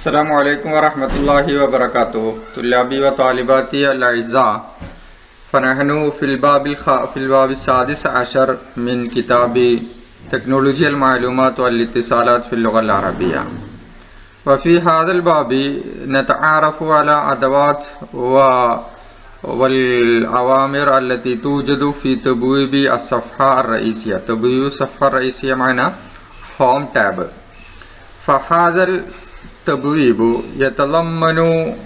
السلام عليكم ورحمة الله وبركاته طلابي وطالباتي الأعزاء فنحن في الباب الخ... في الباب السادس عشر من كتاب تكنولوجيا المعلومات والاتصالات في اللغة العربية وفي هذا الباب نتعرف على أدوات و... والأوامر التي توجد في تبويب الصفحة الرئيسية تبويب الصفحة الرئيسية معنا هوم تاب فهذا التبويب يتضمن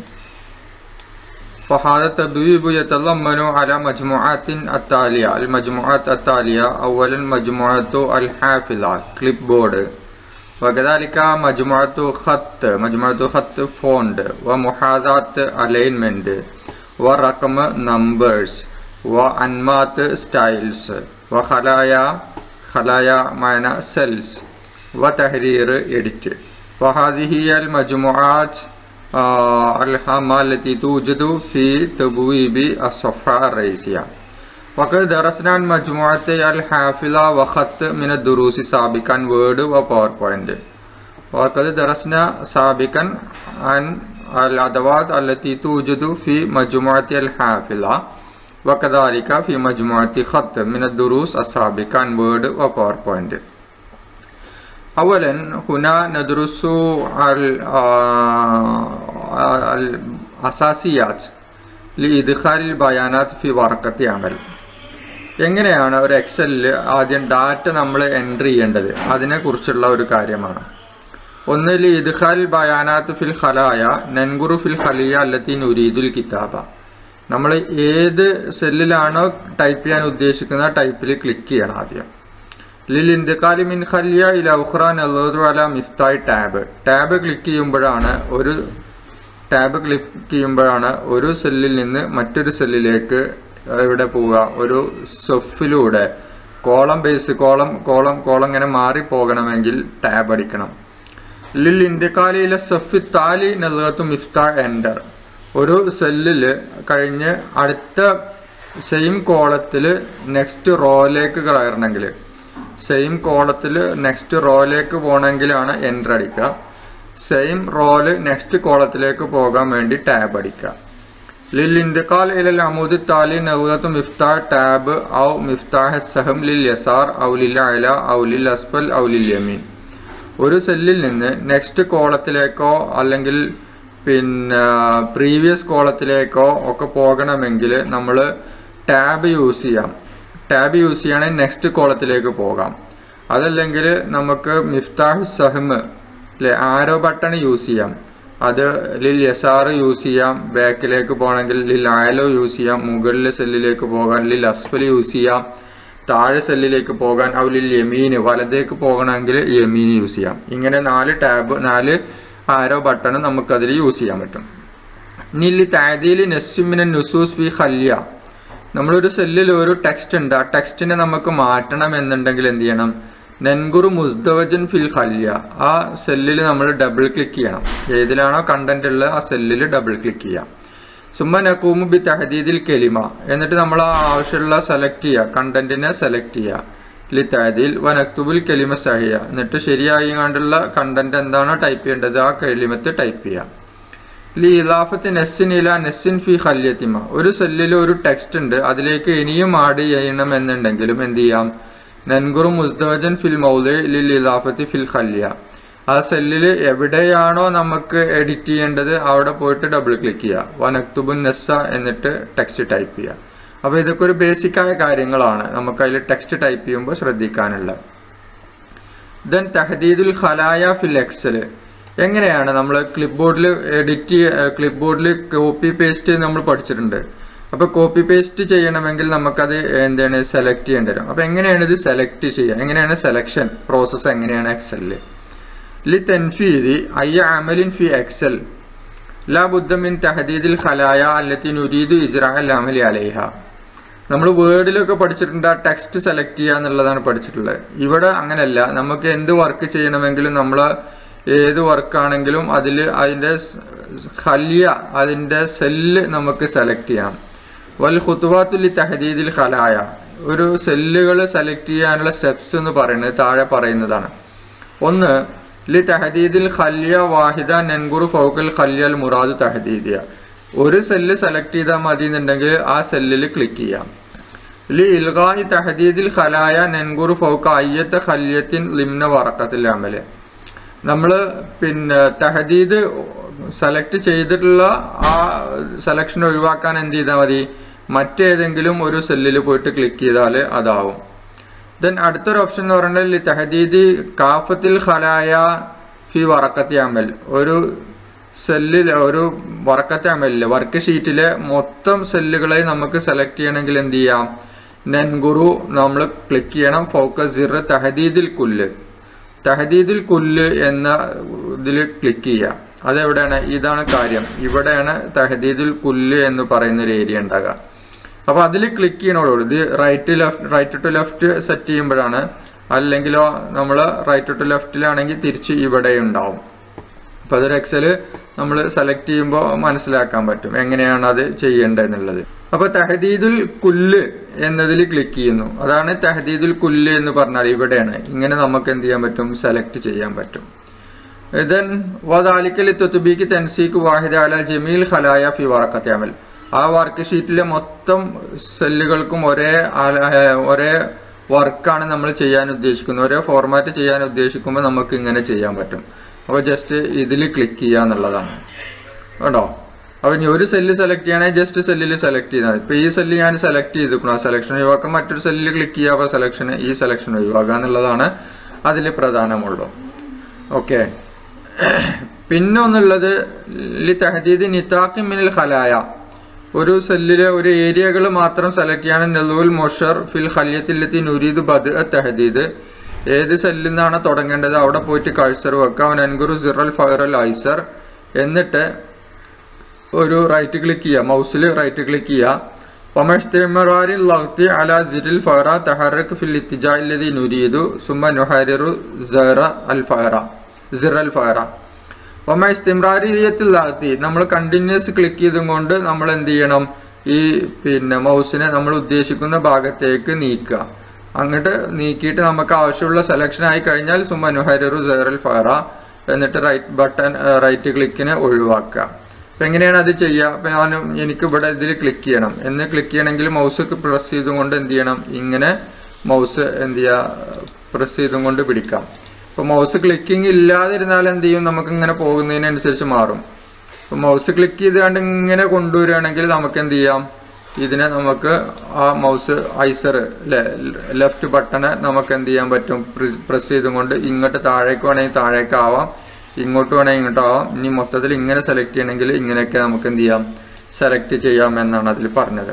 فهذا التبويب يتضمن على مجموعات التالية المجموعات التالية أولا مجموعة الحافظة كليب بورد وكذلك مجموعة خط مجموعة خط فوند ومحاذاة alignment ورقم numbers وأنماط styles وخلايا خلايا معنى cells وتحرير edit وهذه هي المجموعات آه الهامة التي توجد في تبويب الصفحة الرئيسية وقد درسنا عن مجموعتي الحافظة وخط من الدروس سابقا وورد وباوربوينت وقد درسنا سابقا عن الأدوات التي توجد في مجموعة الحافظة وكذلك في مجموعة خط من الدروس السابقة عن وورد وباوربوينت أولا هنا ندرس الأساسيات لإدخال البيانات في ورقة عمل എങ്ങനെയാണ് ഒരു എക്സലിൽ ആദ്യം ഡാറ്റ നമ്മൾ എൻട്രി ചെയ്യേണ്ടത് അതിനെക്കുറിച്ചുള്ള ഒരു കാര്യമാണ് ഒന്നിൽ ഇദ്ഖാൽ ബയാനാത്ത് ഫിൽ ഖലായ നൻഗുറു ഫിൽ ഖലിയ അല്ലത്തി നുരീദുൽ കിതാബ നമ്മൾ ഏത് സെല്ലിലാണോ ടൈപ്പ് ചെയ്യാൻ ഉദ്ദേശിക്കുന്ന ടൈപ്പിൽ ക്ലിക്ക് ചെയ്യണം ആദ്യം ലിൽ ഇന്ത്യക്കാലി മിൻ ഖലിയ ഇല ഉഖ്റാൻ അള്ളു അല മിഫ്തായ് ടാബ് ടാബ് ക്ലിക്ക് ചെയ്യുമ്പോഴാണ് ഒരു ടാബ് ക്ലിക്ക് ചെയ്യുമ്പോഴാണ് ഒരു സെല്ലിൽ നിന്ന് മറ്റൊരു സെല്ലിലേക്ക് ഇവിടെ പോവുക ഒരു സൊഫിലൂടെ column base column column column ഇങ്ങനെ മാറി പോകണമെങ്കിൽ ടാബ് അടിക്കണം ലിൽ ഇന്ത്യക്കാലിയിലെ സഫി താലി നൽകത്തു മിഫ്ത എൻഡർ ഒരു സെല്ലിൽ കഴിഞ്ഞ് അടുത്ത സെയിം കോളത്തിൽ നെക്സ്റ്റ് റോയിലേക്ക് കയറണമെങ്കിൽ സെയിം കോളത്തിൽ നെക്സ്റ്റ് റോയിലേക്ക് പോകണമെങ്കിലാണ് എൻ്റർ അടിക്കുക സെയിം റോല് നെക്സ്റ്റ് കോളത്തിലേക്ക് പോകാൻ വേണ്ടി ടാബ് അടിക്കുക ലിൽ ഇന്ത്യക്കാൽ ഇലൽ അമൂദ് താലി നവത്ത് മിഫ്താഹ് ടാബ് ഔ മിഫ്താഹ് സഹം ലിൽ യസാർ ഔ ലിൽ അല ഔ ലിൽ അസ്ഫൽ ഔ ലിൽ യമീൻ ഒരു സെല്ലിൽ നിന്ന് നെക്സ്റ്റ് കോളത്തിലേക്കോ അല്ലെങ്കിൽ പിന്നെ പ്രീവിയസ് കോളത്തിലേക്കോ ഒക്കെ പോകണമെങ്കിൽ നമ്മൾ ടാബ് യൂസ് ചെയ്യാം ടാബ് യൂസ് ചെയ്യുകയാണെങ്കിൽ നെക്സ്റ്റ് കോളത്തിലേക്ക് പോകാം അതല്ലെങ്കിൽ നമുക്ക് മിഫ്താഹ് സഹ്മ് അല്ലെ ആരോ ബട്ടൺ യൂസ് ചെയ്യാം അത് ലിൽ യസാർ യൂസ് ചെയ്യാം ബാക്കിലേക്ക് പോകണമെങ്കിൽ ലിൽ ആയലോ യൂസ് ചെയ്യാം മുകളിലെ സെല്ലിലേക്ക് പോകാൻ ലിൽ അസ്ഫൽ യൂസ് ചെയ്യാം താഴെ സെല്ലിലേക്ക് പോകാൻ ഔ ലിൽ യമീന് വലതേക്ക് പോകണമെങ്കിൽ യമീൻ യൂസ് ചെയ്യാം ഇങ്ങനെ നാല് ടാബ് നാല് ആരോ ബട്ടൺ നമുക്കതിൽ യൂസ് ചെയ്യാൻ പറ്റും നില്ലി താദീലി നെസ്മിന നുസൂസ് ഫി ഖല്യ നമ്മളൊരു സെല്ലിൽ ഒരു ടെക്സ്റ്റ് ഉണ്ട് ആ ടെക്സ്റ്റിനെ നമുക്ക് മാറ്റണം എന്നുണ്ടെങ്കിൽ എന്ത് ചെയ്യണം നെൻഗുറു മുസ്തവജൻ ഫിൽ ഖല്യ ആ സെല്ലിൽ നമ്മൾ ഡബിൾ ക്ലിക്ക് ചെയ്യണം ഏതിലാണോ കണ്ടന്റ് ഉള്ളത് ആ സെല്ലിൽ ഡബിൾ ക്ലിക്ക് ചെയ്യാം സുമ്മ നക്കൂമു ബി തഹദീദിൽ കെലിമ എന്നിട്ട് നമ്മൾ ആ ആവശ്യമുള്ള സെലക്ട് ചെയ്യുക കണ്ടന്റിനെ സെലക്ട് ചെയ്യുക ലി തഹദീൽ വനക്തുബുൽ കെലിമ സഹിയ എന്നിട്ട് ശരിയായി കണ്ടുള്ള കണ്ടന്റ് എന്താണോ ടൈപ്പ് ചെയ്യേണ്ടത് ആ കെലിമത്ത് ടൈപ്പ് ചെയ്യാം ലി ഇലാഫത്ത് നെസ്സിൻ ഇല നെസ്സിൻ ഫി ഖല്യത്തിമ ഒരു സെല്ലിൽ ഒരു ടെക്സ്റ്റ് ഉണ്ട് അതിലേക്ക് ഇനിയും ആഡ് ചെയ്യണം എന്നുണ്ടെങ്കിലും എന്ത് ചെയ്യാം നൻഗുറു മുസ്തവജൻ ഫിൽ മൗദ് ലിൽ ഇലാഫത്തി ഫിൽ ഖല്യ ആ സെല്ലിൽ എവിടെയാണോ നമുക്ക് എഡിറ്റ് ചെയ്യേണ്ടത് അവിടെ പോയിട്ട് ഡബിൾ ക്ലിക്ക് ചെയ്യുക വനക്തുബുൻ നെസ്സ എന്നിട്ട് ടെക്സ്റ്റ് ടൈപ്പ് ചെയ്യുക അപ്പോൾ ഇതൊക്കെ ഒരു ബേസിക്കായ കാര്യങ്ങളാണ് നമുക്ക് അതിൽ ടെക്സ്റ്റ് ടൈപ്പ് ചെയ്യുമ്പോൾ ശ്രദ്ധിക്കാനുള്ളത് ദെൻ തഹദീദുൽ ഖലായ ഫിൽ എക്സൽ എങ്ങനെയാണ് നമ്മൾ ക്ലിപ്പ് ബോർഡിൽ എഡിറ്റ് ക്ലിപ്പ് ബോർഡിൽ കോപ്പി പേസ്റ്റ് നമ്മൾ പഠിച്ചിട്ടുണ്ട് അപ്പോൾ കോപ്പി പേസ്റ്റ് ചെയ്യണമെങ്കിൽ നമുക്കത് എന്താണ് സെലക്ട് ചെയ്യേണ്ടി വരും അപ്പോൾ എങ്ങനെയാണ് ഇത് സെലക്ട് ചെയ്യുക എങ്ങനെയാണ് സെലക്ഷൻ പ്രോസസ്സ് എങ്ങനെയാണ് എക്സലിൽ ലി തെൻഫീദി അയ്യ അമലിൻ ഫി എക്സൽ ലാ ബുദ്ധമിൻ തഹദീദിൽ ഖലായ അല്ലത്തി നുരീദു ഇജ്രാ അൽ അമലി അലൈഹ നമ്മൾ വേർഡിലൊക്കെ പഠിച്ചിട്ടുണ്ട് ആ ടെക്സ്റ്റ് സെലക്ട് ചെയ്യുക എന്നുള്ളതാണ് പഠിച്ചിട്ടുള്ളത് ഇവിടെ അങ്ങനെയല്ല നമുക്ക് എന്ത് വർക്ക് ചെയ്യണമെങ്കിലും നമ്മൾ ഏത് വർക്കാണെങ്കിലും അതിൽ അതിൻ്റെ ഹല്യ അതിൻ്റെ സെല്ല് നമുക്ക് സെലക്ട് ചെയ്യാം വൽ ഹുത്തുവാത്തുൽ തഹദീദിൽ ഖലായ ഒരു സെല്ലുകൾ സെലക്ട് ചെയ്യാനുള്ള സ്റ്റെപ്സ് എന്ന് പറയുന്നത് താഴെ പറയുന്നതാണ് ഒന്ന് ലി തഹദീദിൽ ഖല്യ വാഹിദ നെൻഗുറു ഫൗക്കൽ ഖല്യൽ മുറാദ് തഹദീദിയ ഒരു സെല്ല് സെലക്ട് ചെയ്താൽ മതി എന്നുണ്ടെങ്കിൽ ആ സെല്ലിൽ ക്ലിക്ക് ചെയ്യാം ലി ഇൽഗായി തഹദീദിൽ ഖലായ നെൻഗുറു ഫൗക്ക അയ്യത്തെ ഖല്യത്തിൻ ലിംന വറക്കത്തിൽ അമല് നമ്മൾ പിന്നെ തഹദീദ് സെലക്ട് ചെയ്തിട്ടുള്ള ആ സെലക്ഷൻ ഒഴിവാക്കാൻ എന്ത് ചെയ്താൽ മതി മറ്റേതെങ്കിലും ഒരു സെല്ലിൽ പോയിട്ട് ക്ലിക്ക് ചെയ്താൽ അതാവും ദെൻ അടുത്തൊരു ഓപ്ഷൻ എന്ന് പറയുന്നത് ലി തഹദീദി കാഫത്തിൽ ഖലായ ഫി വറക്കത്തി അമൽ ഒരു സെല്ലിൽ ഒരു വറക്കത്തെ അമലില് വർക്ക് ഷീറ്റിലെ മൊത്തം സെല്ലുകളെ നമുക്ക് സെലക്ട് ചെയ്യണമെങ്കിൽ എന്ത് ചെയ്യാം നെൻഗുറു നമ്മൾ ക്ലിക്ക് ചെയ്യണം ഫോക്കസ് സിർ തഹദീദിൽ കുല്ല് തഹദീദിൽ കുല്ല് എന്ന ഇതിൽ ക്ലിക്ക് ചെയ്യുക അതെവിടെയാണ് ഇതാണ് കാര്യം ഇവിടെയാണ് തഹദീദിൽ കുല്ല് എന്ന് പറയുന്ന ഒരു ഏരിയ ഉണ്ടാകുക അപ്പോൾ അതിൽ ക്ലിക്ക് ചെയ്യണോളൂ ഇത് right left right to left set ചെയ്യുമ്പോഴാണ് അല്ലെങ്കിലോ നമ്മൾ റൈറ്റ് ടു ലെഫ്റ്റിലാണെങ്കിൽ തിരിച്ച് ഇവിടെ ഉണ്ടാവും അപ്പോൾ അതൊരു എക്സല് നമ്മൾ സെലക്ട് ചെയ്യുമ്പോൾ മനസ്സിലാക്കാൻ പറ്റും എങ്ങനെയാണ് അത് ചെയ്യേണ്ടതെന്നുള്ളത് അപ്പോൾ തഹദീദുൽ കുല്ല് എന്നതിൽ ക്ലിക്ക് ചെയ്യുന്നു അതാണ് തഹദീദുൽ കുല്ല് എന്ന് പറഞ്ഞാൽ ഇവിടെയാണ് ഇങ്ങനെ നമുക്ക് എന്ത് ചെയ്യാൻ പറ്റും സെലക്ട് ചെയ്യാൻ പറ്റും ദെൻ വദാലിക്കൽ തുത്തുബിക്ക് തെൻസീക്ക് വാഹിദ അല ജമീൽ ഖലായ ഫി വറക്കത്തെ അമൽ ആ വർക്ക് ഷീറ്റിലെ മൊത്തം സെല്ലുകൾക്കും ഒരേ ഒരേ വർക്കാണ് നമ്മൾ ചെയ്യാൻ ഉദ്ദേശിക്കുന്നത് ഒരേ ഫോർമാറ്റ് ചെയ്യാൻ ഉദ്ദേശിക്കുമ്പോൾ നമുക്ക് ഇങ്ങനെ ചെയ്യാൻ പറ്റും അപ്പോൾ ജസ്റ്റ് ഇതിൽ ക്ലിക്ക് ചെയ്യുക എന്നുള്ളതാണ് കേട്ടോ അപ്പോൾ ഇനി ഒരു സെല്ല് സെലക്ട് ചെയ്യണമെങ്കിൽ ജസ്റ്റ് സെല്ലിൽ സെലക്ട് ചെയ്താൽ മതി ഇപ്പോൾ ഈ സെല്ല് ഞാൻ സെലക്ട് ചെയ്തിരിക്കണം ആ സെലക്ഷൻ ഒഴിവാക്കാൻ മറ്റൊരു സെല്ലിൽ ക്ലിക്ക് ചെയ്യുക അപ്പോൾ സെലക്ഷൻ ഈ സെലക്ഷൻ ഒഴിവാക്കുക എന്നുള്ളതാണ് അതിൽ പ്രധാനമുള്ളൂ ഓക്കെ പിന്നെ ഒന്നുള്ളത് ലി തഹദീദ് നിതാഖി മിനൽ ഖലായ ഒരു സെല്ലിലെ ഒരു ഏരിയകൾ മാത്രം സെലക്ട് ചെയ്യാണ് നെലൂൽ മൊഷർ ഫിൽ ഖല്യത്തിലെത്തി നുരീദ് ബദ് തഹദീദ് ഏത് സെല്ലിൽ നിന്നാണ് തുടങ്ങേണ്ടത് അവിടെ പോയിട്ട് കഴ്സർ വെക്കുക അവൻ അൻഗുറു സിറൽ ഫയറൽ ഐസർ എന്നിട്ട് ഒരു റൈറ്റ് ക്ലിക്ക് ചെയ്യുക മൗസിൽ റൈറ്റ് ക്ലിക്ക് ചെയ്യുക ومستمرار الضغط على زر الفأرة تحرك في الاتجاه الذي نريد ثم نحرر زر الفأرة زر الفأرة ഒമ ഇസ്തിമ്രാരിയത്തിൽ ആത്തി നമ്മൾ കണ്ടിന്യൂസ് ക്ലിക്ക് ചെയ്തും കൊണ്ട് നമ്മൾ എന്ത് ചെയ്യണം ഈ പിന്നെ മൗസിനെ നമ്മൾ ഉദ്ദേശിക്കുന്ന ഭാഗത്തേക്ക് നീക്കുക അങ്ങോട്ട് നീക്കിയിട്ട് നമുക്ക് ആവശ്യമുള്ള സെലക്ഷൻ ആയി കഴിഞ്ഞാൽ സുമനുഹരു സെറൽ ഫറ എന്നിട്ട് റൈറ്റ് ബട്ടൺ റൈറ്റ് ക്ലിക്കിനെ ഒഴിവാക്കുക അപ്പം എങ്ങനെയാണ് അത് ചെയ്യുക അപ്പം ഞാൻ എനിക്ക് ഇവിടെ ഇതിൽ ക്ലിക്ക് ചെയ്യണം എന്ന് ക്ലിക്ക് ചെയ്യണമെങ്കിൽ മൗസ് പ്രസ് ചെയ്തുകൊണ്ട് എന്ത് ചെയ്യണം ഇങ്ങനെ മൗസ് എന്ത് ചെയ്യുക പ്രസ് ചെയ്തും കൊണ്ട് പിടിക്കാം ഇപ്പോൾ മൗസ് ക്ലിക്കിംഗ് ഇല്ലാതിരുന്നാൽ എന്ത് ചെയ്യും നമുക്ക് ഇങ്ങനെ പോകുന്നതിനനുസരിച്ച് മാറും ഇപ്പോൾ മൗസ് ക്ലിക്ക് ചെയ്തുകൊണ്ട് ഇങ്ങനെ കൊണ്ടുവരികയാണെങ്കിൽ നമുക്ക് എന്ത് ചെയ്യാം ഇതിനെ നമുക്ക് ആ മൗസ് ഐസർ അല്ലെ ലെഫ്റ്റ് ബട്ടണ് നമുക്ക് എന്ത് ചെയ്യാൻ പറ്റും പ്രസ് ചെയ്തും കൊണ്ട് ഇങ്ങോട്ട് താഴേക്ക് വേണമെങ്കിൽ താഴേക്ക് ആവാം ഇങ്ങോട്ട് വേണമെങ്കിൽ ഇങ്ങോട്ട് ആവാം ഇനി മൊത്തത്തിൽ ഇങ്ങനെ സെലക്ട് ചെയ്യണമെങ്കിൽ ഇങ്ങനെയൊക്കെ നമുക്ക് എന്ത് ചെയ്യാം സെലക്ട് ചെയ്യാം എന്നാണ് അതിൽ പറഞ്ഞത്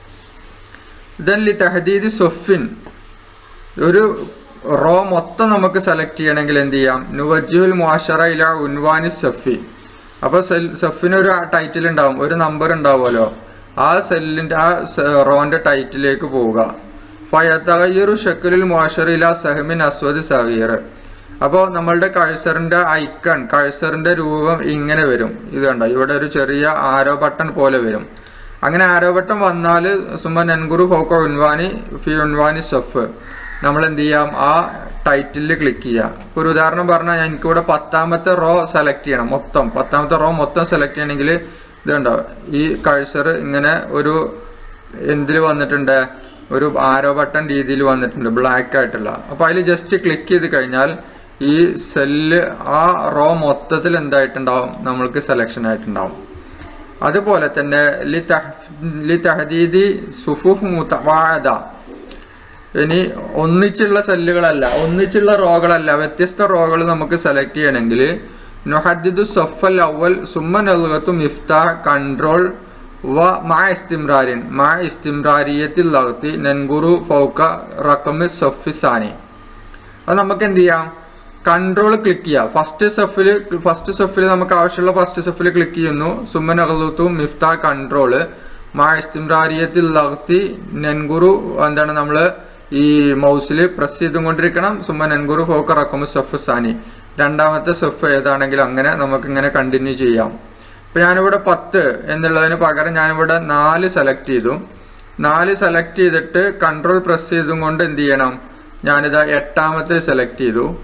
ഇതല്ലി തഹദീദ് സൊഫിൻ ഒരു റോ മൊത്തം നമുക്ക് സെലക്ട് ചെയ്യണമെങ്കിൽ എന്ത് ചെയ്യാം നുവജുൽ മുഷറ ഇല ഉൻവാനി സഫി അപ്പോൾ സെൽ സഫിന് ഒരു ടൈറ്റിൽ ഉണ്ടാവും ഒരു നമ്പർ ഉണ്ടാവുമല്ലോ ആ സെല്ലിൻ്റെ ആ റോന്റെ ടൈറ്റിലേക്ക് പോവുക ഫയത്തകയ്യറു ഷക്കലുൽ മുഷറ ഇല സഹമിൻ അസ്വദ് സഹീർ അപ്പോൾ നമ്മളുടെ കഴ്സറിൻ്റെ ഐക്കൺ കഴ്സറിൻ്റെ രൂപം ഇങ്ങനെ വരും ഇത് കണ്ടോ ഇവിടെ ഒരു ചെറിയ ആരോ ബട്ടൺ പോലെ വരും അങ്ങനെ ആരോ ബട്ടൺ വന്നാൽ സുമ നൻഗുറു ഫോക്കോ ഉൻവാനി ഫി ഉൻവാനി സഫ് നമ്മൾ എന്ത് ചെയ്യാം ആ ടൈറ്റിൽ ക്ലിക്ക് ചെയ്യാം ഒരു ഉദാഹരണം പറഞ്ഞാൽ എനിക്കിവിടെ പത്താമത്തെ റോ സെലക്ട് ചെയ്യണം മൊത്തം പത്താമത്തെ റോ മൊത്തം സെലക്ട് ചെയ്യണമെങ്കിൽ ഇതുണ്ടോ ഈ കഴ്സർ ഇങ്ങനെ ഒരു എന്തിൽ വന്നിട്ടുണ്ട് ഒരു ആരോ ബട്ടൺ രീതിയിൽ വന്നിട്ടുണ്ട് ബ്ലാക്ക് ആയിട്ടുള്ള അപ്പോൾ അതിൽ ജസ്റ്റ് ക്ലിക്ക് ചെയ്ത് കഴിഞ്ഞാൽ ഈ സെല്ല് ആ റോ മൊത്തത്തിൽ എന്തായിട്ടുണ്ടാവും നമ്മൾക്ക് സെലക്ഷൻ ആയിട്ടുണ്ടാവും അതുപോലെ തന്നെ ലി തഹ് ലി തഹദീദി സുഫുഫ് മുതവാദ ഇനി ഒന്നിച്ചുള്ള സെല്ലുകളല്ല ഒന്നിച്ചുള്ള റോകളല്ല വ്യത്യസ്ത റോകൾ നമുക്ക് സെലക്ട് ചെയ്യണമെങ്കിൽ നുഹദ്ദിദു സഫൽ അവൽ സുമ്മ നൽകത്തു മിഫ്ത കൺട്രോൾ വ മാ ഇസ്തിംറാരിൻ മാ ഇസ്തിംറാരിയത്തിൽ ലകത്തി നെൻഗുറു ഫൗക്ക റക്കമി സഫിസാനി അത് നമുക്ക് എന്ത് ചെയ്യാം കൺട്രോൾ ക്ലിക്ക് ചെയ്യാം ഫസ്റ്റ് സെഫിൽ ഫസ്റ്റ് സെഫിൽ നമുക്ക് ആവശ്യമുള്ള ഫസ്റ്റ് സെഫിൽ ക്ലിക്ക് ചെയ്യുന്നു സുമ്മൻ അഹ്ലത്തു മിഫ്ത കൺട്രോള് മാ ഇസ്തിംറാരിയത്തിൽ ലകത്തി നെൻഗുറു എന്താണ് നമ്മൾ ഈ മൗസിൽ പ്രസ് ചെയ്തുകൊണ്ടിരിക്കണം സുമ്മ നെൻഗുറു ഫോക്ക റക്കമു സഫ് സാനി രണ്ടാമത്തെ സെഫ് ഏതാണെങ്കിലും അങ്ങനെ നമുക്ക് ഇങ്ങനെ കണ്ടിന്യൂ ചെയ്യാം ഇപ്പം ഞാനിവിടെ പത്ത് എന്നുള്ളതിന് പകരം ഞാനിവിടെ നാല് സെലക്ട് ചെയ്തു നാല് സെലക്ട് ചെയ്തിട്ട് കൺട്രോൾ പ്രസ് ചെയ്തും കൊണ്ട് എന്ത് ചെയ്യണം ഞാനിതാ എട്ടാമത്തെ സെലക്ട് ചെയ്തു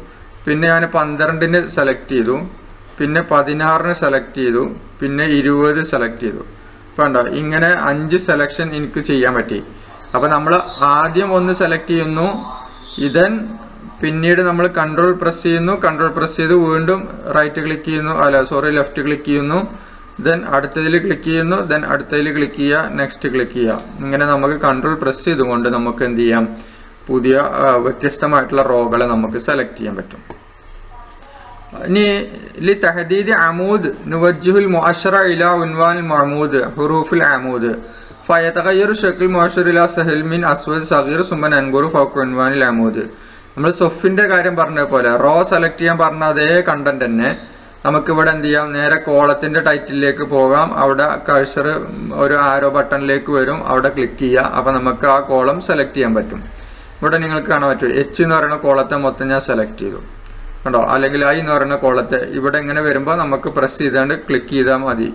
പിന്നെ ഞാൻ പന്ത്രണ്ടിന് സെലക്ട് ചെയ്തു പിന്നെ പതിനാറിന് സെലക്ട് ചെയ്തു പിന്നെ ഇരുപത് സെലക്ട് ചെയ്തു ഇപ്പം ഉണ്ടോ ഇങ്ങനെ അഞ്ച് സെലക്ഷൻ എനിക്ക് ചെയ്യാൻ പറ്റി അപ്പം നമ്മൾ ആദ്യം ഒന്ന് സെലക്ട് ചെയ്യുന്നു ഇതൻ പിന്നീട് നമ്മൾ കൺട്രോൾ പ്രസ് ചെയ്യുന്നു കൺട്രോൾ പ്രസ് ചെയ്ത് വീണ്ടും റൈറ്റ് ക്ലിക്ക് ചെയ്യുന്നു അല്ല സോറി ലെഫ്റ്റ് ക്ലിക്ക് ചെയ്യുന്നു ദെൻ അടുത്തതിൽ ക്ലിക്ക് ചെയ്യുന്നു ദെൻ അടുത്തതിൽ ക്ലിക്ക് ചെയ്യുക നെക്സ്റ്റ് ക്ലിക്ക് ചെയ്യുക ഇങ്ങനെ നമുക്ക് കൺട്രോൾ പ്രസ് ചെയ്തുകൊണ്ട് നമുക്ക് എന്ത് ചെയ്യാം പുതിയ ആ, വ്യത്യസ്തമായിട്ടുള്ള റോകളെ നമുക്ക് സെലക്ട് ചെയ്യാൻ പറ്റും ഇനി ലി തഹദീദ് അമൂദ് നുവജ്ജുൽ മുഅശ്ശറ ഇല ഉൻവാൻ മഹമൂദ് ഹുറൂഫുൽ അമൂദ് ഫയതഗയ്യർ ഷക്കിൽ മുഅശ്ശർ ഇല സഹൽ മിൻ അസ്വദ് സഗീർ സുമൻ അൻഗുറു ഫൗക്ക് ഉൻവാനിൽ അമൂദ് നമ്മൾ സൊഫിന്റെ കാര്യം പറഞ്ഞ പോലെ റോ സെലക്ട് ചെയ്യാൻ പറഞ്ഞ അതേ കണ്ടന്റ് തന്നെ നമുക്ക് ഇവിടെ എന്ത് ചെയ്യാം നേരെ കോളത്തിന്റെ ടൈറ്റിലേക്ക് പോകാം അവിടെ കഴ്സർ ഒരു ആരോ ബട്ടണിലേക്ക് വരും അവിടെ ക്ലിക്ക് ചെയ്യുക അപ്പൊ നമുക്ക് ആ കോളം സെലക്ട് ചെയ്യാൻ പറ്റും ഇവിടെ നിങ്ങൾക്ക് കാണാൻ പറ്റും എച്ച് എന്ന് പറയുന്ന കോളത്തെ മൊത്തം ഞാൻ സെലക്ട് ചെയ്തു കണ്ടോ അല്ലെങ്കിൽ ഐ എന്ന് പറയുന്ന കോളത്തെ ഇവിടെ ഇങ്ങനെ വരുമ്പോൾ നമുക്ക് പ്രസ് ചെയ്താണ്ട് ക്ലിക്ക് ചെയ്താൽ മതി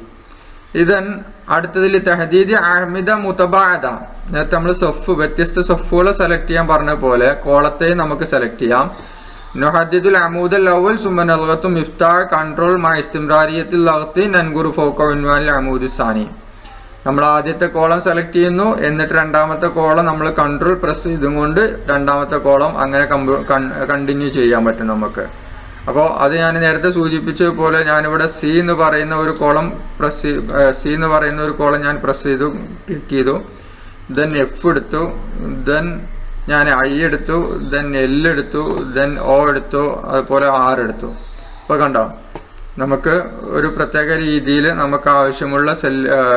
ഇതൻ അടുത്തതിൽ തെഹദീദ് അഹ്മിദ മുതബാദ നേരത്തെ നമ്മൾ സൊഫ് വ്യത്യസ്ത സൊഫുകളെ സെലക്ട് ചെയ്യാൻ പറഞ്ഞ പോലെ കോളത്തെ നമുക്ക് സെലക്ട് ചെയ്യാം നുഹദ്ദിദുൽ അമൂദൽ അവൽ സുമൻ അൽഗത്തും ഇഫ്താ കൺട്രോൾ മാ ഇസ്തിംറാരിയത്തിൽ അകത്ത് നൻഗുറു ഫോക്കോ വിൻവാനിൽ അമൂദ് സാനി നമ്മൾ ആദ്യത്തെ കോളം സെലക്ട് ചെയ്യുന്നു എന്നിട്ട് രണ്ടാമത്തെ കോളം നമ്മൾ കൺട്രോൾ പ്രസ് ചെയ്തും കൊണ്ട് രണ്ടാമത്തെ കോളം അങ്ങനെ കണ്ടിന്യൂ ചെയ്യാൻ പറ്റും നമുക്ക് അപ്പോൾ അത് ഞാൻ നേരത്തെ സൂചിപ്പിച്ചതുപോലെ ഞാനിവിടെ സി എന്ന് പറയുന്ന ഒരു കോളം പ്രസ് സി എന്ന് പറയുന്ന ഒരു കോളം ഞാൻ പ്രസ് ചെയ്തു ക്ലിക്ക് ചെയ്തു ദെൻ എഫ് എടുത്തു ദെൻ ഞാൻ ഐ എടുത്തു ദെൻ എൽ എടുത്തു ദെൻ ഒ എടുത്തു അതുപോലെ ആർ എടുത്തു അപ്പോൾ കണ്ടോ നമുക്ക് ഒരു പ്രത്യേക രീതിയിൽ നമുക്ക് ആവശ്യമുള്ള സെൽ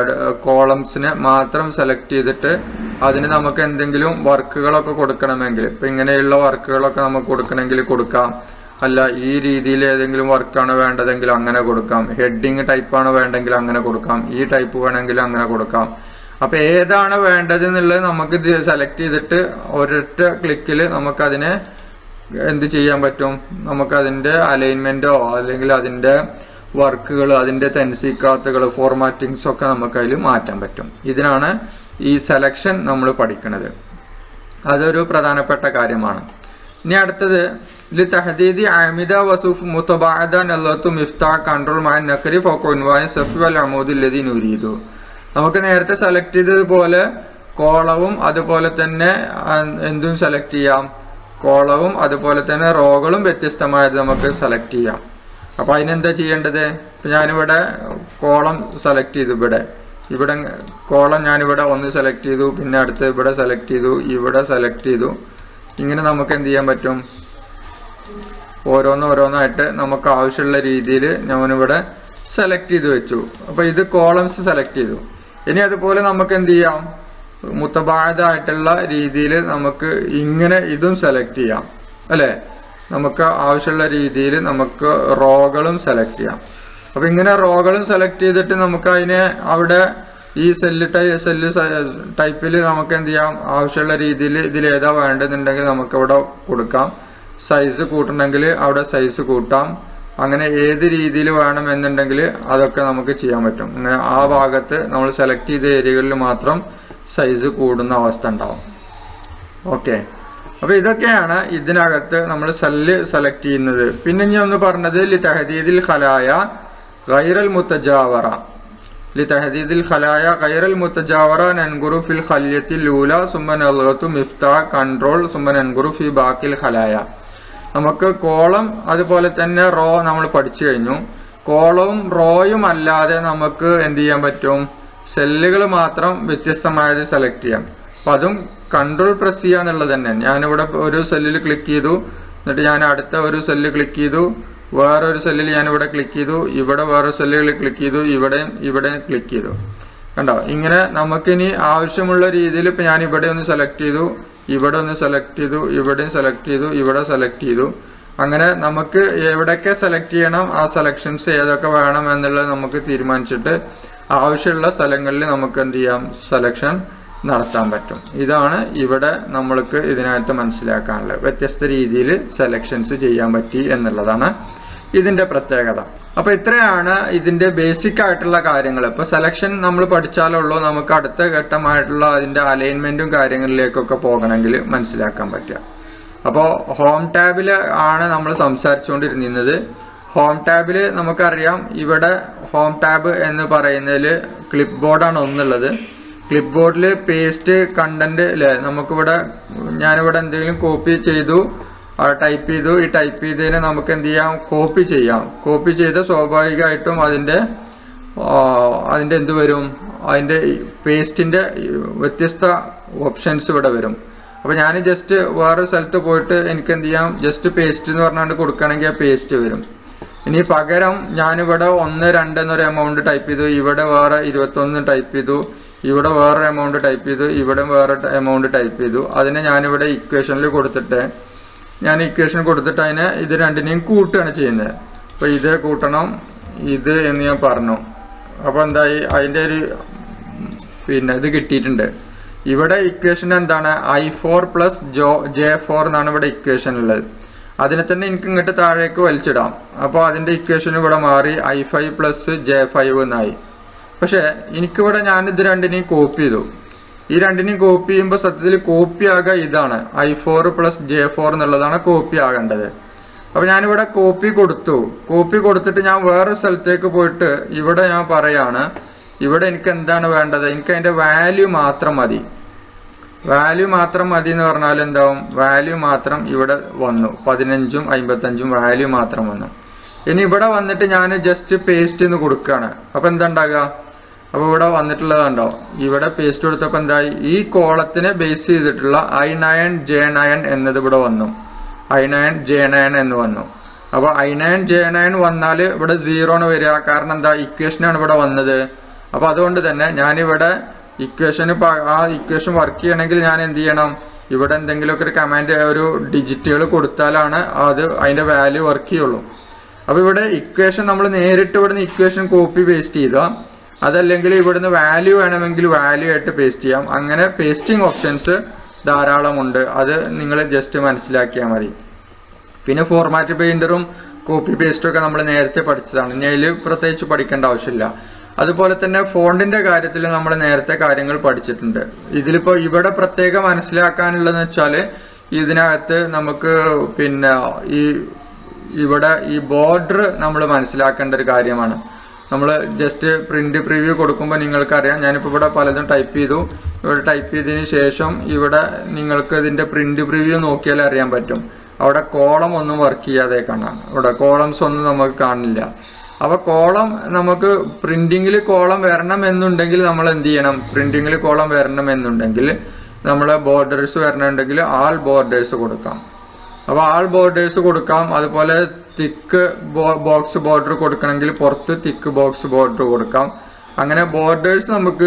കോളംസിനെ മാത്രം സെലക്ട് ചെയ്തിട്ട് അതിന് നമുക്ക് എന്തെങ്കിലും വർക്കുകളൊക്കെ കൊടുക്കണമെങ്കിൽ ഇപ്പം ഇങ്ങനെയുള്ള വർക്കുകളൊക്കെ നമുക്ക് കൊടുക്കണമെങ്കിൽ കൊടുക്കാം അല്ല ഈ രീതിയിൽ ഏതെങ്കിലും വർക്കാണ് വേണ്ടതെങ്കിൽ അങ്ങനെ കൊടുക്കാം ഹെഡിങ് ടൈപ്പാണ് വേണ്ടെങ്കിൽ അങ്ങനെ കൊടുക്കാം ഈ ടൈപ്പ് വേണമെങ്കിൽ അങ്ങനെ കൊടുക്കാം അപ്പൊ ഏതാണ് വേണ്ടത് എന്നുള്ളത് നമുക്ക് സെലക്ട് ചെയ്തിട്ട് ഒരൊറ്റ ക്ലിക്കിൽ നമുക്കതിനെ എന്ത് ചെയ്യാൻ പറ്റും നമുക്കതിൻ്റെ അലൈൻമെൻറ്റോ അല്ലെങ്കിൽ അതിൻ്റെ വർക്കുകൾ അതിൻ്റെ തെൻസിക്കാത്തുകൾ ഫോർമാറ്റിങ്സ് ഒക്കെ നമുക്ക് അതിൽ മാറ്റാൻ പറ്റും ഇതിനാണ് ഈ സെലക്ഷൻ നമ്മൾ പഠിക്കുന്നത് അതൊരു പ്രധാനപ്പെട്ട കാര്യമാണ് ഇനി അടുത്തത് ലി തഹദീദി അമിദ വസൂഫ് മുത്തബാദ നല്ലത്തു മിഫ്താ കൺട്രോൾ മാൻ നക്കരി ഫോക്കോൻവാൻ സഫി വൽ അമൂദ് ലതി നൂരീതു നമുക്ക് നേരത്തെ സെലക്ട് ചെയ്തതുപോലെ കോളവും അതുപോലെ തന്നെ ആ, എന്തും സെലക്ട് ചെയ്യാം കോളവും അതുപോലെ തന്നെ റോകളും വ്യത്യസ്തമായത് നമുക്ക് സെലക്ട് ചെയ്യാം അപ്പോൾ അതിനെന്താ ചെയ്യേണ്ടത് ഇപ്പം ഞാനിവിടെ കോളം സെലക്ട് ചെയ്തു ഇവിടെ ഇവിടെ കോളം ഞാനിവിടെ ഒന്ന് സെലക്ട് ചെയ്തു പിന്നെ അടുത്ത് ഇവിടെ സെലക്ട് ചെയ്തു ഇവിടെ സെലക്ട് ചെയ്തു ഇങ്ങനെ നമുക്ക് എന്ത് ചെയ്യാൻ പറ്റും ഓരോന്ന് ഓരോന്നായിട്ട് നമുക്ക് ആവശ്യമുള്ള രീതിയിൽ ഞാനിവിടെ സെലക്ട് ചെയ്ത് വെച്ചു അപ്പോൾ ഇത് കോളംസ് സെലക്ട് ചെയ്തു ഇനി അതുപോലെ നമുക്ക് എന്ത് ചെയ്യാം മുത്തബാദായിട്ടുള്ള രീതിയിൽ നമുക്ക് ഇങ്ങനെ ഇതും സെലക്ട് ചെയ്യാം അല്ലേ നമുക്ക് ആവശ്യമുള്ള രീതിയിൽ നമുക്ക് റോകളും സെലക്ട് ചെയ്യാം അപ്പോൾ ഇങ്ങനെ റോകളും സെലക്ട് ചെയ്തിട്ട് നമുക്ക് അതിനെ അവിടെ ഈ സെല്ല് ടൈ സെല്ല് ടൈപ്പിൽ നമുക്ക് എന്ത് ചെയ്യാം ആവശ്യമുള്ള രീതിയിൽ ഇതിൽ ഏതാ വേണ്ടതെന്നുണ്ടെങ്കിൽ നമുക്ക് ഇവിടെ കൊടുക്കാം സൈസ് കൂട്ടണമെങ്കിൽ അവിടെ സൈസ് കൂട്ടാം അങ്ങനെ ഏത് രീതിയിൽ വേണമെന്നുണ്ടെങ്കിൽ അതൊക്കെ നമുക്ക് ചെയ്യാൻ പറ്റും അങ്ങനെ ആ ഭാഗത്ത് നമ്മൾ സെലക്ട് ചെയ്ത ഏരിയകളിൽ മാത്രം സൈസ് കൂടുന്ന അവസ്ഥ ഉണ്ടാവും ഓക്കെ അപ്പോൾ ഇതൊക്കെയാണ് ഇതിനകത്ത് നമ്മൾ സെല്ല് സെലക്ട് ചെയ്യുന്നത് പിന്നെ ഞാൻ ഒന്ന് പറഞ്ഞത് ലി തഹദീദിൽ ഖലായ ഗൈറൽ മുത്തജാവറ ലി തഹദീദിൽ ഖലായ ഗൈറൽ മുത്തജാവറ നൻഗുറു ഫിൽ ഖല്യത്തിൽ ലൂല സുമ്മൻ അൽഗത്തു മിഫ്താ കൺട്രോൾ സുമ്മൻ നൻഗുറു ഫി ബാക്കിൽ ഖലായ നമുക്ക് കോളം അതുപോലെ തന്നെ റോ നമ്മൾ പഠിച്ചു കഴിഞ്ഞു കോളവും റോയും അല്ലാതെ നമുക്ക് എന്ത് ചെയ്യാൻ പറ്റും സെല്ലുകൾ മാത്രം വ്യത്യസ്തമായത് സെലക്ട് ചെയ്യാം അപ്പം അതും കൺട്രോൾ പ്രസ് ചെയ്യുക എന്നുള്ളത് തന്നെ ഞാനിവിടെ ഒരു സെല്ലിൽ ക്ലിക്ക് ചെയ്തു എന്നിട്ട് ഞാൻ അടുത്ത ഒരു സെല്ല് ക്ലിക്ക് ചെയ്തു വേറൊരു സെല്ലിൽ ഞാൻ ഇവിടെ ക്ലിക്ക് ചെയ്തു ഇവിടെ വേറൊരു സെല്ലുകൾ ക്ലിക്ക് ചെയ്തു ഇവിടെയും ഇവിടെയും ക്ലിക്ക് ചെയ്തു കണ്ടോ ഇങ്ങനെ നമുക്കിനി ആവശ്യമുള്ള രീതിയിൽ ഇപ്പം ഞാൻ ഇവിടെ ഒന്ന് സെലക്ട് ചെയ്തു ഇവിടെ ഒന്ന് സെലക്ട് ചെയ്തു ഇവിടെയും സെലക്ട് ചെയ്തു ഇവിടെ സെലക്ട് ചെയ്തു അങ്ങനെ നമുക്ക് എവിടെയൊക്കെ സെലക്ട് ചെയ്യണം ആ സെലക്ഷൻസ് ഏതൊക്കെ വേണം എന്നുള്ളത് നമുക്ക് തീരുമാനിച്ചിട്ട് ആവശ്യമുള്ള സ്ഥലങ്ങളിൽ നമുക്ക് എന്ത് ചെയ്യാം സെലക്ഷൻ നടത്താൻ പറ്റും ഇതാണ് ഇവിടെ നമ്മൾക്ക് ഇതിനകത്ത് മനസ്സിലാക്കാനുള്ളത് വ്യത്യസ്ത രീതിയിൽ സെലക്ഷൻസ് ചെയ്യാൻ പറ്റി എന്നുള്ളതാണ് ഇതിന്റെ പ്രത്യേകത അപ്പൊ ഇത്രയാണ് ഇതിന്റെ ബേസിക് ആയിട്ടുള്ള കാര്യങ്ങൾ ഇപ്പൊ സെലക്ഷൻ നമ്മൾ പഠിച്ചാലുള്ളൂ നമുക്ക് അടുത്ത ഘട്ടമായിട്ടുള്ള അതിന്റെ അലൈൻമെന്റും കാര്യങ്ങളിലേക്കൊക്കെ പോകണമെങ്കിൽ മനസ്സിലാക്കാൻ പറ്റുക അപ്പോൾ ഹോം ടാബിൽ ആണ് നമ്മൾ സംസാരിച്ചുകൊണ്ടിരുന്നത് ഹോം ടാബിൽ നമുക്കറിയാം ഇവിടെ ഹോം ടാബ് എന്ന് പറയുന്നതിൽ ക്ലിപ്പ് ബോർഡാണ് ഒന്നുള്ളത് ക്ലിപ്പ് ബോർഡിൽ പേസ്റ്റ് കണ്ടന്റ് അല്ലേ നമുക്കിവിടെ ഞാനിവിടെ എന്തെങ്കിലും കോപ്പി ചെയ്തു ടൈപ്പ് ചെയ്തു ഈ ടൈപ്പ് ചെയ്തതിനെ നമുക്ക് എന്ത് ചെയ്യാം കോപ്പി ചെയ്യാം കോപ്പി ചെയ്ത് സ്വാഭാവികമായിട്ടും അതിൻ്റെ അതിൻ്റെ എന്ത് വരും അതിൻ്റെ പേസ്റ്റിൻ്റെ വ്യത്യസ്ത ഓപ്ഷൻസ് ഇവിടെ വരും അപ്പോൾ ഞാൻ ജസ്റ്റ് വേറെ സ്ഥലത്ത് പോയിട്ട് എനിക്ക് എന്ത് ചെയ്യാം ജസ്റ്റ് പേസ്റ്റ് എന്ന് പറഞ്ഞാണ്ട് കൊടുക്കുകയാണെങ്കിൽ ആ പേസ്റ്റ് വരും ഇനി പകരം ഞാനിവിടെ ഒന്ന് രണ്ട് എന്നൊരു എമൗണ്ട് ടൈപ്പ് ചെയ്തു ഇവിടെ വേറെ ഇരുപത്തൊന്ന് ടൈപ്പ് ചെയ്തു ഇവിടെ വേറെ എമൗണ്ട് ടൈപ്പ് ചെയ്തു ഇവിടെ വേറെ എമൗണ്ട് ടൈപ്പ് ചെയ്തു അതിനെ ഞാനിവിടെ ഇക്വേഷനിൽ കൊടുത്തിട്ട് ഞാൻ ഇക്വേഷൻ കൊടുത്തിട്ട് അതിനെ ഇത് രണ്ടിനെയും കൂട്ടുകയാണ് ചെയ്യുന്നത് അപ്പോൾ ഇത് കൂട്ടണം ഇത് എന്ന് ഞാൻ പറഞ്ഞു അപ്പോൾ എന്തായി അതിൻ്റെ ഒരു പിന്നെ ഇത് കിട്ടിയിട്ടുണ്ട് ഇവിടെ ഇക്വേഷൻ എന്താണ് I four plus J J four എന്നാണ് ഇവിടെ ഇക്വേഷൻ ഉള്ളത് അതിനെ തന്നെ എനിക്ക് ഇങ്ങോട്ട് താഴേക്ക് വലിച്ചിടാം അപ്പോൾ അതിൻ്റെ ഇക്വേഷൻ ഇവിടെ മാറി I five plus J five എന്നായി പക്ഷേ എനിക്കിവിടെ ഞാൻ ഇത് രണ്ടിനെയും കോപ്പി ചെയ്തു ഈ രണ്ടിനെയും കോപ്പി ചെയ്യുമ്പോൾ സത്യത്തിൽ കോപ്പി ആകുക ഇതാണ് I four plus J four എന്നുള്ളതാണ് കോപ്പി ആകേണ്ടത് അപ്പോൾ ഞാനിവിടെ കോപ്പി കൊടുത്തു കോപ്പി കൊടുത്തിട്ട് ഞാൻ വേറൊരു സ്ഥലത്തേക്ക് പോയിട്ട് ഇവിടെ ഞാൻ പറയാണ് ഇവിടെ എനിക്ക് എന്താണ് വേണ്ടത് എനിക്ക് അതിൻ്റെ വാല്യൂ മാത്രം മതി വാല്യൂ മാത്രം മതി എന്ന് പറഞ്ഞാൽ എന്താവും വാല്യൂ മാത്രം ഇവിടെ വന്നു പതിനഞ്ചും അമ്പത്തഞ്ചും വാല്യൂ മാത്രം വന്നു ഇനി ഇവിടെ വന്നിട്ട് ഞാൻ ജസ്റ്റ് പേസ്റ്റ് എന്ന് കൊടുക്കുകയാണ് അപ്പോൾ എന്താ ഉണ്ടാകുക അപ്പോൾ ഇവിടെ വന്നിട്ടുള്ളതുണ്ടോ ഇവിടെ പേസ്റ്റ് കൊടുത്തപ്പോൾ എന്തായി ഈ കോളത്തിനെ ബേസ് ചെയ്തിട്ടുള്ള ഐ നയൻ ജെ നയൻ എന്നത് ഇവിടെ വന്നു ഐ നയൻ ജെ നയൻ എന്ന് വന്നു അപ്പോൾ ഐ നയൻ ജെ നയൻ വന്നാൽ ഇവിടെ സീറോ ആണ് വരിക കാരണം എന്താ ഇക്വേഷനാണ് ഇവിടെ വന്നത് അപ്പോൾ അതുകൊണ്ട് തന്നെ ഞാനിവിടെ ഇക്വേഷന് ആ ഇക്വേഷൻ വർക്ക് ചെയ്യണമെങ്കിൽ ഞാൻ എന്ത് ചെയ്യണം ഇവിടെ എന്തെങ്കിലുമൊക്കെ ഒരു കമാൻഡ് ഒരു ഡിജിറ്റുകൾ കൊടുത്താലാണ് അത് അതിൻ്റെ വാല്യൂ വർക്ക് ചെയ്യുള്ളൂ അപ്പോൾ ഇവിടെ ഇക്വേഷൻ നമ്മൾ നേരിട്ട് ഇവിടുന്ന് ഇക്വേഷൻ കോപ്പി പേസ്റ്റ് ചെയ്യുക അതല്ലെങ്കിൽ ഇവിടുന്ന് വാല്യൂ വേണമെങ്കിൽ വാല്യൂ ആയിട്ട് പേസ്റ്റ് ചെയ്യാം അങ്ങനെ പേസ്റ്റിംഗ് ഓപ്ഷൻസ് ധാരാളമുണ്ട് അത് നിങ്ങൾ ജസ്റ്റ് മനസ്സിലാക്കിയാൽ മതി പിന്നെ ഫോർമാറ്റ് പെയിൻറ്ററും കോപ്പി പേസ്റ്റും ഒക്കെ നമ്മൾ നേരത്തെ പഠിച്ചതാണ് ഇനി അതിൽ പ്രത്യേകിച്ച് പഠിക്കേണ്ട ആവശ്യമില്ല അതുപോലെ തന്നെ ഫോണ്ടിന്റെ കാര്യത്തിൽ നമ്മൾ നേരത്തെ കാര്യങ്ങൾ പഠിച്ചിട്ടുണ്ട് ഇതിലിപ്പോൾ ഇവിടെ പ്രത്യേകം മനസ്സിലാക്കാനുള്ളതെന്ന് വെച്ചാൽ ഇതിനകത്ത് നമുക്ക് പിന്നെ ഈ ഇവിടെ ഈ ബോർഡർ നമ്മൾ മനസ്സിലാക്കേണ്ട ഒരു കാര്യമാണ് നമ്മൾ ജസ്റ്റ് പ്രിന്റ് പ്രിവ്യൂ കൊടുക്കുമ്പോൾ നിങ്ങൾക്കറിയാം ഞാനിപ്പോൾ ഇവിടെ പലതും ടൈപ്പ് ചെയ്തു ഇവിടെ ടൈപ്പ് ചെയ്തതിന് ശേഷം ഇവിടെ നിങ്ങൾക്ക് ഇതിൻ്റെ പ്രിന്റ് പ്രിവ്യൂ നോക്കിയാൽ അറിയാൻ പറ്റും അവിടെ കോളം ഒന്നും വർക്ക് ചെയ്യാതെ കാണാം ഇവിടെ കോളംസ് ഒന്നും നമുക്ക് കാണില്ല അപ്പോൾ കോളം നമുക്ക് പ്രിന്റിങ്ങിൽ കോളം വരണം എന്നുണ്ടെങ്കിൽ നമ്മൾ എന്ത് ചെയ്യണം പ്രിന്റിങ്ങിൽ കോളം വരണം എന്നുണ്ടെങ്കിൽ നമ്മൾ ബോർഡേഴ്സ് വരണമെന്നുണ്ടെങ്കിൽ ആൾ ബോർഡേഴ്സ് കൊടുക്കാം അപ്പോൾ ആൾ ബോർഡേഴ്സ് കൊടുക്കാം അതുപോലെ തിക്ക് ബോക്സ് ബോർഡർ കൊടുക്കണമെങ്കിൽ പുറത്ത് തിക്ക് ബോക്സ് ബോർഡർ കൊടുക്കാം അങ്ങനെ ബോർഡേഴ്സ് നമുക്ക്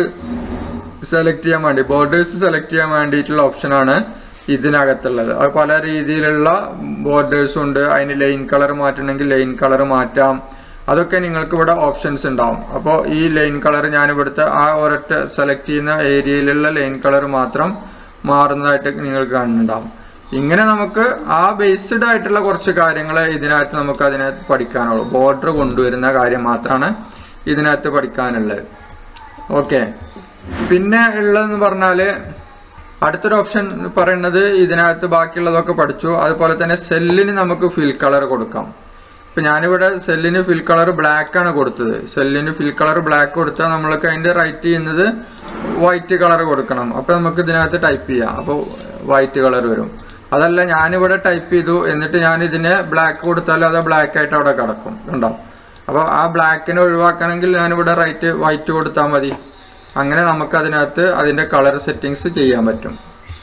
സെലക്ട് ചെയ്യാൻ വേണ്ടി ബോർഡേഴ്സ് സെലക്ട് ചെയ്യാൻ വേണ്ടിയിട്ടുള്ള ഓപ്ഷനാണ് ഇതിനകത്തുള്ളത് അത് പല രീതിയിലുള്ള ബോർഡേഴ്സും ഉണ്ട് അതിന് ലൈൻ കളർ മാറ്റണമെങ്കിൽ ലൈൻ കളർ മാറ്റാം അതൊക്കെ നിങ്ങൾക്ക് ഇവിടെ ഓപ്ഷൻസ് ഉണ്ടാവും അപ്പോൾ ഈ ലൈൻ കളർ ഞാൻ ഇവിടുത്തെ ആ ഒരൊറ്റ സെലക്ട് ചെയ്യുന്ന ഏരിയയിലുള്ള ലൈൻ കളർ മാത്രം മാറുന്നതായിട്ട് നിങ്ങൾക്ക് കാണുന്നുണ്ടാവും ഇങ്ങനെ നമുക്ക് ആ ബേസ്ഡ് ആയിട്ടുള്ള കുറച്ച് കാര്യങ്ങൾ ഇതിനകത്ത് നമുക്ക് അതിനകത്ത് പഠിക്കാനുള്ളൂ ബോർഡർ കൊണ്ടുവരുന്ന കാര്യം മാത്രമാണ് ഇതിനകത്ത് പഠിക്കാനുള്ളത് ഓക്കെ പിന്നെ ഉള്ളതെന്ന് പറഞ്ഞാൽ അടുത്തൊരു ഓപ്ഷൻ പറയുന്നത് ഇതിനകത്ത് ബാക്കിയുള്ളതൊക്കെ പഠിച്ചു അതുപോലെ തന്നെ സെല്ലിന് നമുക്ക് ഫിൽ കളർ കൊടുക്കാം ഇപ്പം ഞാനിവിടെ സെല്ലിന് ഫിൽ കളർ ബ്ലാക്ക് ആണ് കൊടുത്തത് സെല്ലിന് ഫിൽ കളർ ബ്ലാക്ക് കൊടുത്താൽ നമ്മൾക്ക് അതിൻ്റെ റൈറ്റ് ചെയ്യുന്നത് വൈറ്റ് കളർ കൊടുക്കണം അപ്പോൾ നമുക്ക് ഇതിനകത്ത് ടൈപ്പ് ചെയ്യാം അപ്പോൾ വൈറ്റ് കളർ വരും അതല്ല ഞാനിവിടെ ടൈപ്പ് ചെയ്തു എന്നിട്ട് ഞാൻ ഇതിനെ ബ്ലാക്ക് കൊടുത്താൽ അത് ബ്ലാക്ക് ആയിട്ട് അവിടെ കിടക്കും കണ്ടോ അപ്പോൾ ആ ബ്ലാക്കിനെ ഒഴിവാക്കണമെങ്കിൽ ഞാനിവിടെ റൈറ്റ് വൈറ്റ് കൊടുത്താൽ മതി അങ്ങനെ നമുക്ക് അതിനകത്ത് അതിൻ്റെ കളർ സെറ്റിങ്സ് ചെയ്യാൻ പറ്റും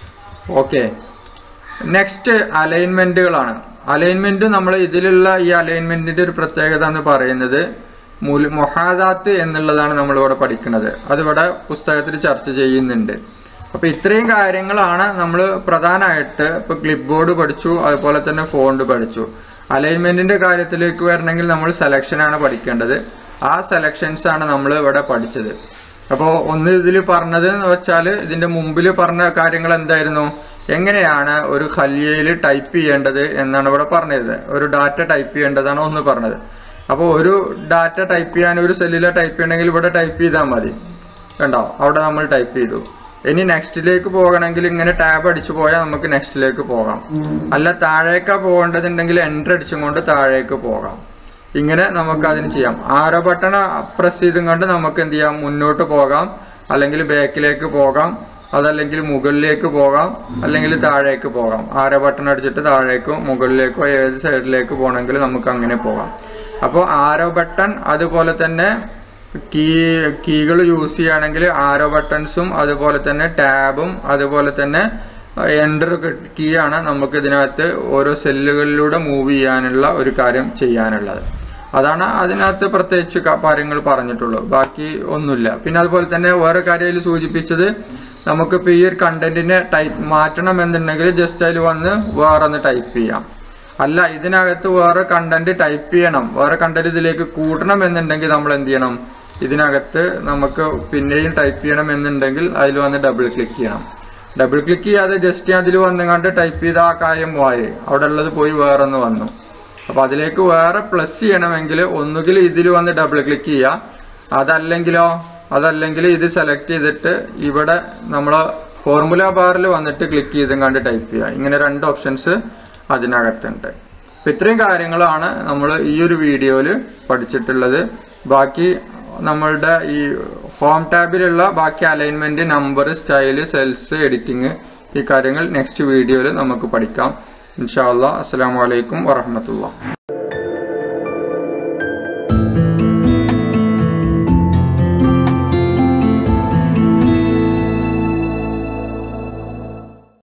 ഓക്കെ നെക്സ്റ്റ് അലൈൻമെൻറ്റുകളാണ് അലൈൻമെൻറ്റ് നമ്മൾ ഇതിലുള്ള ഈ അലൈൻമെൻറ്റിൻ്റെ ഒരു പ്രത്യേകത എന്ന് പറയുന്നത് മുൽ മൊഹാദാത്ത് എന്നുള്ളതാണ് നമ്മളിവിടെ പഠിക്കുന്നത് അതിവിടെ പുസ്തകത്തിൽ ചർച്ച ചെയ്യുന്നുണ്ട് അപ്പോൾ ഇത്രയും കാര്യങ്ങളാണ് നമ്മൾ പ്രധാനമായിട്ട് ഇപ്പോൾ ക്ലിപ്പ് ബോർഡ് പഠിച്ചു അതുപോലെ തന്നെ ഫോണ്ട് പഠിച്ചു അലൈൻമെൻറ്റിൻ്റെ കാര്യത്തിലേക്ക് വരണമെങ്കിൽ നമ്മൾ സെലക്ഷനാണ് പഠിക്കേണ്ടത് ആ സെലക്ഷൻസ് ആണ് നമ്മൾ ഇവിടെ പഠിച്ചത് അപ്പോൾ ഒന്ന് ഇതിൽ പറഞ്ഞത് എന്ന് വെച്ചാൽ ഇതിൻ്റെ മുമ്പിൽ പറഞ്ഞ കാര്യങ്ങൾ എന്തായിരുന്നു എങ്ങനെയാണ് ഒരു ഖല്യയിൽ ടൈപ്പ് ചെയ്യേണ്ടത് എന്നാണ് ഇവിടെ പറഞ്ഞത് ഒരു ഡാറ്റ ടൈപ്പ് ചെയ്യേണ്ടതാണ് ഒന്ന് പറഞ്ഞത് അപ്പോൾ ഒരു ഡാറ്റ ടൈപ്പ് ചെയ്യാൻ ഒരു സെല്ലിലെ ടൈപ്പ് ചെയ്യണമെങ്കിൽ ഇവിടെ ടൈപ്പ് ചെയ്താൽ മതി കണ്ടോ അവിടെ നമ്മൾ ടൈപ്പ് ചെയ്തു ഇനി നെക്സ്റ്റിലേക്ക് പോകണമെങ്കിൽ ഇങ്ങനെ ടാബ് അടിച്ചു പോയാൽ നമുക്ക് നെക്സ്റ്റിലേക്ക് പോകാം അല്ല താഴേക്കാ പോകേണ്ടതുണ്ടെങ്കിൽ എൻ്റർ അടിച്ചും കൊണ്ട് താഴേക്ക് പോകാം ഇങ്ങനെ നമുക്ക് അതിന് ചെയ്യാം ആരോ ബട്ടൺ പ്രസ് ചെയ്തും കൊണ്ട് നമുക്ക് എന്ത് ചെയ്യാം മുന്നോട്ട് പോകാം അല്ലെങ്കിൽ ബാക്കിലേക്ക് പോകാം അതല്ലെങ്കിൽ മുകളിലേക്ക് പോകാം അല്ലെങ്കിൽ താഴേക്ക് പോകാം ആരോ ബട്ടൺ അടിച്ചിട്ട് താഴേക്കോ മുകളിലേക്കോ ഏത് സൈഡിലേക്ക് പോകണമെങ്കിൽ നമുക്ക് അങ്ങനെ പോകാം അപ്പോൾ ആരോ ബട്ടൺ അതുപോലെ തന്നെ കീ കീകൾ യൂസ് ചെയ്യുകയാണെങ്കിൽ ആരോ ബട്ടൺസും അതുപോലെ തന്നെ ടാബും അതുപോലെ തന്നെ എൻ്റർ കീ ആണ് നമുക്ക് ഇതിനകത്ത് ഓരോ സെല്ലുകളിലൂടെ മൂവ് ചെയ്യാനുള്ള ഒരു കാര്യം ചെയ്യാനുള്ളത് അതാണ് അതിനകത്ത് പ്രത്യേകിച്ച് ക- കാര്യങ്ങൾ പറഞ്ഞിട്ടുള്ളൂ ബാക്കി ഒന്നുമില്ല പിന്നെ അതുപോലെ തന്നെ വേറെ കാര്യം അതിൽ സൂചിപ്പിച്ചത് നമുക്കിപ്പോൾ ഈ ഒരു കണ്ടന്റിനെ ടൈപ്പ് മാറ്റണം എന്നുണ്ടെങ്കിൽ ജസ്റ്റ് അതിൽ വന്ന് വേറെ ഒന്ന് ടൈപ്പ് ചെയ്യാം അല്ല ഇതിനകത്ത് വേറെ കണ്ടന്റ് ടൈപ്പ് ചെയ്യണം വേറെ കണ്ടന്റ് ഇതിലേക്ക് കൂട്ടണം എന്നുണ്ടെങ്കിൽ നമ്മൾ എന്ത് ചെയ്യണം ഇതിനകത്ത് നമുക്ക് പിന്നെയും ടൈപ്പ് ചെയ്യണം എന്നുണ്ടെങ്കിൽ അതിൽ വന്ന് ഡബിൾ ക്ലിക്ക് ചെയ്യണം ഡബിൾ ക്ലിക്ക് ചെയ്യാതെ ജസ്റ്റ് അതിൽ വന്നുകൊണ്ട് ടൈപ്പ് ചെയ്ത ആ കാര്യം പോയി അവിടെ ഉള്ളത് പോയി വേറെ ഒന്ന് വന്നു അപ്പൊ അതിലേക്ക് വേറെ പ്ലസ് ചെയ്യണമെങ്കിൽ ഒന്നുകിൽ ഇതിൽ വന്ന് ഡബിൾ ക്ലിക്ക് ചെയ്യുക അതല്ലെങ്കിലോ അതല്ലെങ്കിൽ ഇത് സെലക്ട് ചെയ്തിട്ട് ഇവിടെ നമ്മൾ ഫോർമുല ബാറിൽ വന്നിട്ട് ക്ലിക്ക് ചെയ്തും കണ്ട് ടൈപ്പ് ചെയ്യുക ഇങ്ങനെ രണ്ട് ഓപ്ഷൻസ് അതിനകത്തുണ്ട് അപ്പൊ ഇത്രയും കാര്യങ്ങളാണ് നമ്മൾ ഈ ഒരു വീഡിയോയിൽ പഠിച്ചിട്ടുള്ളത് ബാക്കി നമ്മളുടെ ഈ ഹോം ടാബിലുള്ള ബാക്കി alignment number style cells editing ഈ കാര്യങ്ങൾ നെക്സ്റ്റ് വീഡിയോയിൽ നമുക്ക് പഠിക്കാം ഇൻഷാ അല്ലാ അസ്സാം വലൈക്കും വറഹമത്തുള്ള